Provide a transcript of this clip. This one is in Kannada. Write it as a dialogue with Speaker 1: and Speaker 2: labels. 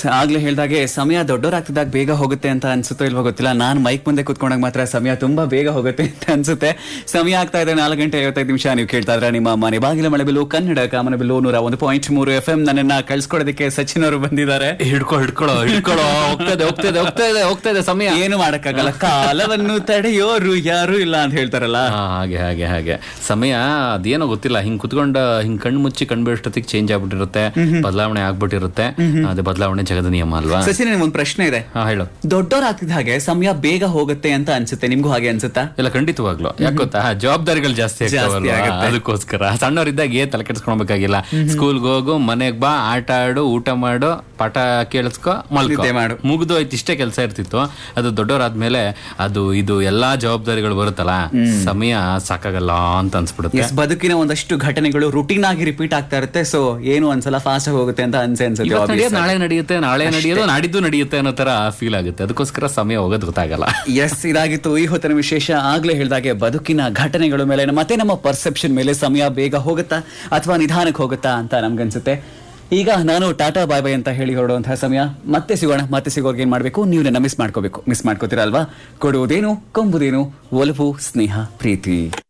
Speaker 1: ಆಗ್ಲೇ ಹೇಳ್ದಾಗೆ ಸಮಯ ದೊಡ್ಡವರಾಗ್ತಿದ್ದಾಗ ಬೇಗ ಹೋಗುತ್ತೆ ಅಂತ ಅನ್ಸುತ್ತೋ ಇಲ್ವೋ ಗೊತ್ತಿಲ್ಲ ನಾನು ಮೈಕ್ ಮುಂದೆ ಕುತ್ಕೊಂಡಾಗ ಮಾತ್ರ ಸಮಯ ತುಂಬಾ ಬೇಗ ಹೋಗುತ್ತೆ ಅಂತ ಅನ್ಸುತ್ತೆ ಸಮಯ ಆಗ್ತಾ ಇದೆ ನಾಲ್ಕು ಗಂಟೆ ಐವತ್ತೈದು ನಿಮಿಷ ನೀವು ಕೇಳ್ತಾ ಇದ್ರೆ ನಿಮ್ಮ ಮನೆ ಬಾಗಿಲ ಮಳೆಬಿಲ್ಲು ಕನ್ನಡ ಕಾಮನಬಿಲ್ಲು ನೂರ ಒಂದು ಪಾಯಿಂಟ್ ಮೂರು ಎಫ್ ಎಂ ನನ್ನನ್ನ ಕಳ್ಸ್ಕೊಡೋದಕ್ಕೆ ಸಚಿನ್ ಅವರು ಬಂದಿದ್ದಾರೆ
Speaker 2: ಹಿಡ್ಕೊ ಹಿಡ್ಕೊಳೋ ಹಿಡ್ಕೊಳೋ ಹೋಗ್ತದೆ ಹೋಗ್ತದೆ ಹೋಗ್ತಾ ಇದೆ ಹೋಗ್ತಾ ಇದೆ ಸಮಯ
Speaker 1: ಏನು ಮಾಡಕ್ಕಾಗಲ್ಲ ಕಾಲವನ್ನು ತಡೆಯೋರು ಯಾರು ಇಲ್ಲ ಅಂತ ಹೇಳ್ತಾರಲ್ಲ
Speaker 2: ಹಾ, ಹಾಗೆ ಹಾಗೆ ಹಾಗೆ ಸಮಯ ಅದೇನೋ ಗೊತ್ತಿಲ್ಲ ಹಿಂಗ್ ಕುತ್ಕೊಂಡ ಹಿಂಗ್ ಕಣ್ಣು ಮುಚ್ಚಿ ಕಣ್ ಬಿಡೋಷ್ಟೊತ್ತಿಗೆ ಚೇಂಜ್ ಆಗ್ಬಿಟ್ಟಿರುತ್ತೆ ಬದಲಾವಣೆ ಆಗ್ಬಿಟ್ಟಿರುತ್ತೆ ಅದೇ ಬದಲಾವಣೆ ಜಗದ ನಿಯಮ ಅಲ್ವಾ
Speaker 1: ಸಚಿನ್ ನಿಮ್ಗೆ ಒಂದು ಪ್ರಶ್ನೆ ಇದೆ
Speaker 2: ಹಾ ಹೇಳು
Speaker 1: ದೊಡ್ಡವರಾಗ್ತಿದ್ದ ಹಾಗೆ ಸಮಯ ಬೇಗ ಹೋಗುತ್ತೆ ಅಂತ ಅನ್ಸುತ್ತೆ ನಿಮ್ಗೂ ಹಾಗೆ ಅನ್ಸುತ್ತಾ
Speaker 2: ಇಲ್ಲ ಖಂಡಿತವಾಗ್ಲು ಯಾಕೆ ಗೊತ್ತಾ ಜವಾಬ್ದಾರಿಗಳು ಜಾಸ್ತಿ ಆಗ್ತಾವಲ್ವಾ?
Speaker 1: ಆಗುತ್ತೆ.
Speaker 2: ಅದಕ್ಕೋಸ್ಕರ ಸಣ್ಣವರಿದ್ದಾಗ ಏನ್ ತಲೆ ಕೆಡ್ಸ್ಕೊಳ್ಬೇಕಾಗಿಲ್ಲ ಸ್ಕೂಲ್ಗೆ ಹೋಗು ಮನೆಗ್ ಬಾ ಆಟ ಆಡು ಊಟ ಮಾಡು ಪಾಠ ಕೇಳಿಸ್ಕೊ ಮಲ್ಕೊ
Speaker 1: ನಿದ್ದೆ ಮಾಡು.
Speaker 2: ಮುಗ್ದು ಆಯ್ತು ಇಷ್ಟೇ ಕೆಲಸ ಇರ್ತಿತ್ತು ಅದು ದೊಡ್ಡವರಾದ್ಮೇಲೆ ಅದು ಇದು ಎಲ್ಲಾ ಜವಾಬ್ದಾರಿಗಳು ಬರುತ್ತಲ್ಲ ಸಮಯ ಸಾಕಾಗಲ್ಲ ಅಂತ ಅನ್ಸ್ಬಿಡುತ್ತೆ
Speaker 1: ಎಸ್ ಬದುಕಿನ ಒಂದಷ್ಟು ಘಟನೆಗಳು ರುಟೀನ್ ಆಗಿ ರಿಪೀಟ್ ಆಗ್ತಾ ಇರುತ್ತೆ ಸೊ ಏನು ಒಂದ್ಸಲ ಫಾಸ್ಟ್ ಆಗಿ ಹೋಗುತ್ತೆ ಅಂತ ಅನ್ಸೆ
Speaker 2: ಇವತ್ತು
Speaker 1: ಅನ್ಸುತ್ತೆ
Speaker 2: ನಡೆಯೋದು ನಾಳೆ ನಡೆಯುತ್ತೆ ನಾಳೆ ನಡೆಯೋದು ನಾಡಿದ್ದು ನಡೆಯುತ್ತೆ ಅನ್ನೋ ತರ ಫೀಲ್ ಆಗುತ್ತೆ ಅದಕ್ಕೋಸ್ಕರ ಸಮಯ ಹೋಗೋದು ಗೊತ್ತಾಗಲ್ಲ
Speaker 1: ಎಸ್ ಇದಾಗಿತ್ತು ಈ ಹೊತ್ತಿನ ವಿಶೇಷ ಆಗ್ಲೇ ಹೇಳಿದಾಗೆ ಬದುಕಿನ ಘಟನೆಗಳ ಮೇಲೆ ಮತ್ತೆ ನಮ್ಮ ಪರ್ಸೆಪ್ಷನ್ ಮೇಲೆ ಸಮಯ ಬೇಗ ಹೋಗುತ್ತಾ ಅಥವಾ ನಿಧಾನಕ್ಕೆ ಹೋಗುತ್ತಾ ಅಂತ ನಮ್ಗನ್ಸುತ್ತೆ ಈಗ ನಾನು ಟಾಟಾ ಬಾಯ್ ಬಾಯ್ ಅಂತ ಹೇಳಿ ಹೊರಡುವಂತಹ ಸಮಯ ಮತ್ತೆ ಸಿಗೋಣ ಮತ್ತೆ ಸಿಗೋರ್ಗೆ ಏನ್ ಮಾಡ್ಬೇಕು ನೀವು ನನ್ನ ಮಿಸ್ ಮಾಡ್ಕೋಬೇಕು ಮಿಸ್ ಮಾಡ್ಕೋತೀರಾ ಅಲ್ವಾ ಕೊಡುವುದೇನು ಕೊಂಬುದೇನು ಒಲವು ಸ್ನೇಹ ಪ್ರೀತಿ